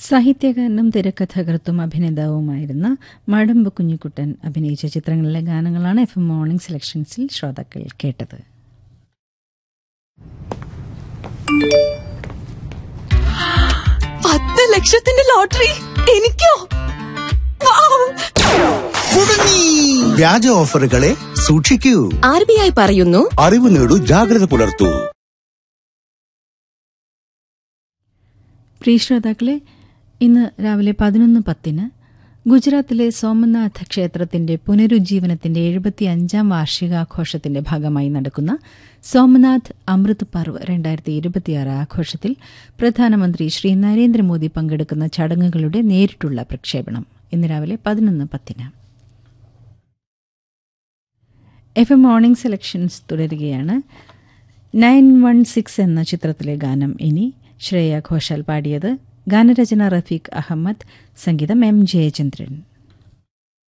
സാഹിത്യകാരനും തിരക്കഥാകൃത്തും അഭിനേതാവുമായിരുന്ന മടമ്പ് കുഞ്ഞിക്കുട്ടൻ അഭിനയിച്ച ചിത്രങ്ങളിലെ ഗാനങ്ങളാണ് എഫ് എം മോർണിംഗ് സെലക്ഷൻസിൽ ശ്രോതാക്കൾ കേട്ടത് പത്ത് ലക്ഷത്തിന്റെ ലോട്ടറി എനിക്കോ വൗ! കുടുങ്ങി വ്യാജ ഓഫറുകളെ സൂക്ഷിക്കൂ ആർ ബി ഐ പറയുന്നു അറിവ് നേടൂ ജാഗ്രത പുലർത്തൂ പ്രിയ ശ്രോതാക്കളെ ഇന്ന് രാവിലെ പതിനൊന്ന് പത്തിന് ഗുജറാത്തിലെ സോമനാഥ് ക്ഷേത്രത്തിന്റെ പുനരുജ്ജീവനത്തിന്റെ എഴുപത്തി അഞ്ചാം വാർഷികാഘോഷത്തിന്റെ ഭാഗമായി നടക്കുന്ന സോമനാഥ് അമൃത് പർവ് രണ്ടായിരത്തി ഇരുപത്തിയാറ് ആഘോഷത്തിൽ പ്രധാനമന്ത്രി ശ്രീ നരേന്ദ്രമോദി പങ്കെടുക്കുന്ന ചടങ്ങുകളുടെ നേരിട്ടുള്ള പ്രക്ഷേപണം ഇന്ന് രാവിലെ പതിനൊന്ന് പത്തിന് എഫ് എം മോർണിംഗ് സെലക്ഷൻസ് തുടരുകയാണ് നയൻ വൺ സിക്സ് എന്ന ചിത്രത്തിലെ ഗാനം ഇനി ശ്രേയ ഘോഷാൽ പാടിയത് ഗാനരചന റഫീഖ് അഹമ്മദ് സംഗീതം എം ജയചന്ദ്രൻ